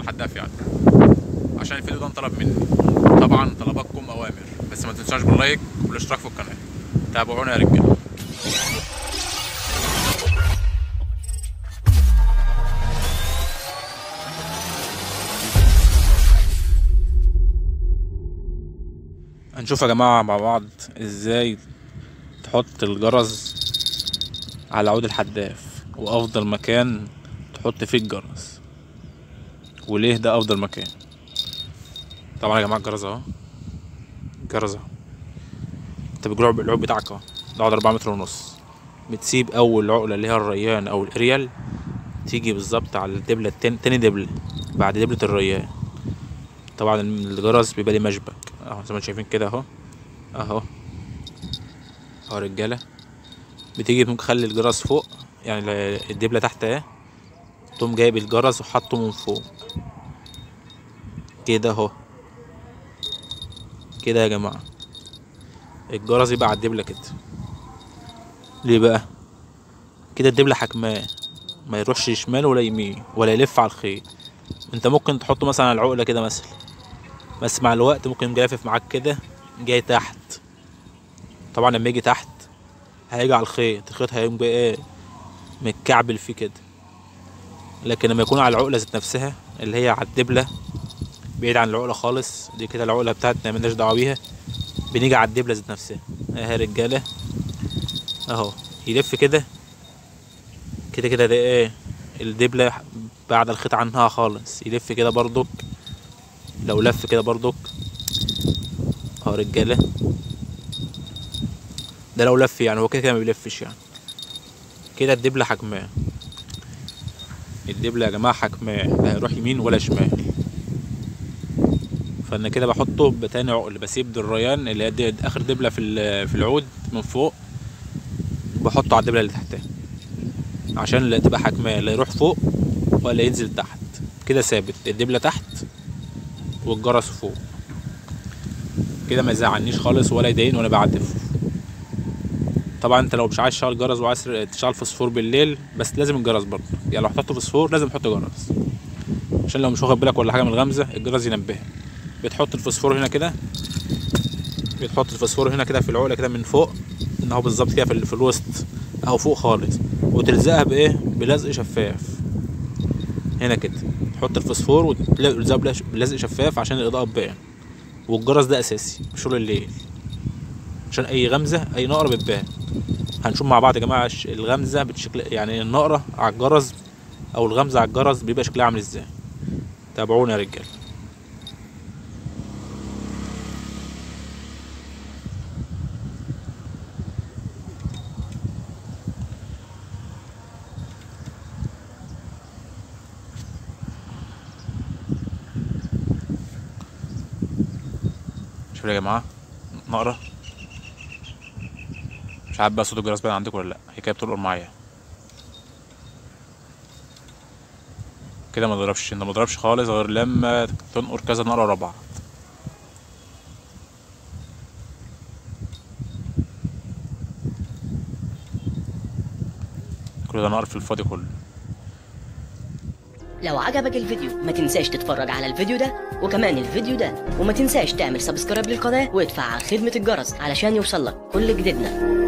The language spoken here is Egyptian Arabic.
الحداف يعني عشان الفيديو ده انطلب مني طبعا طلباتكم اوامر بس ما تنساش باللايك والاشتراك في القناه تابعونا يا رجاله هنشوف يا جماعة مع بعض ازاي تحط الجرس على عود الحداف وافضل مكان تحط فيه الجرس وليه ده افضل مكان طبعا يا جماعة الجرس اهو الجرس اهو انت بتجرب العود بتاعك اهو ده عود اربعة متر ونص بتسيب اول عقلة اللي هي الريان او الاريال تيجي بالظبط على الدبلة التاني تاني دبلة بعد دبلة الريان طبعا الجرس بيبقى ليه مشبك اهو زي ما انتم شايفين كده اهو اهو اهو رجاله بتيجي مخلي الجرس فوق يعني الدبله تحت اهي تقوم جايب الجرس وحاطه من فوق كده اهو كده يا جماعه الجرس يبقى على الدبله كده ليه بقى كده الدبله حكماه ما يروحش شمال ولا يمين ولا يلف على الخيط انت ممكن تحطه مثلا على العقله كده مثلا بس مع الوقت ممكن جافف معاك كده جاي تحت طبعا لما يجي تحت هيجي على الخيط الخيط هيقوم جاي ايه متكعبل فيه كده لكن لما يكون على العقله ذات نفسها اللي هي على الدبله بعيد عن العقله خالص دي كده العقله بتاعتنا ملناش دعوه بيها بنيجي على الدبله ذات نفسها اهي رجاله اهو يلف كده كده كده ده ايه الدبله بعد الخيط عنها خالص يلف كده برضك لو لف كده برضك اهو رجاله ده لو لف يعني هو كده كده ما بيلفش يعني كده الدبله حكماه الدبله يا جماعه حكماه لا هيروح يمين ولا شمال فانا كده بحطه بتاني عقل بسيب الريان اللي هي اخر دبله في في العود من فوق بحطه على الدبله اللي تحتها عشان لا تبقى حكماه لا يروح فوق ولا ينزل تحت كده ثابت الدبله تحت والجرس فوق كده ما يزعلنيش خالص ولا يضايقني وانا بعدف طبعا انت لو مش عايز تشغل جرس وعايز تشغل فوسفور بالليل بس لازم الجرس برضه يعني لو حطيت فوسفور لازم تحط جرس عشان لو مش واخد بالك ولا حاجه من الغمزه الجرس ينبهك بتحط الفوسفور هنا كده بتحط الفوسفور هنا كده في العقله كده من فوق ان هو بالظبط كده في, في الوسط اهو فوق خالص وتلزقها بايه بلزق شفاف هنا كده تحط الفوسفور وتلزقه بلزق شفاف عشان الاضاءه تبان والجرس ده اساسي شغل الليل عشان اي غمزه اي نقره بتبان هنشوف مع بعض يا جماعه الغمزه بشكل يعني النقره على الجرس او الغمزه على الجرس بيبقى شكلها عامل ازاي تابعونا يا رجاله شوفوا يا جماعه نقرة مش عارف بقى صوت الجرس باين عندكم ولا لا هي كده بتنقر معايا كده ما ضربش انت ما ضربش خالص غير لما تنقر كذا نقرة ورا بعض كل ده نقر في الفاضي كله لو عجبك الفيديو ما تنساش تتفرج على الفيديو ده وكمان الفيديو ده وما تنساش تعمل سبسكرايب للقناة وادفع على خدمة الجرس علشان يوصلك كل جديدنا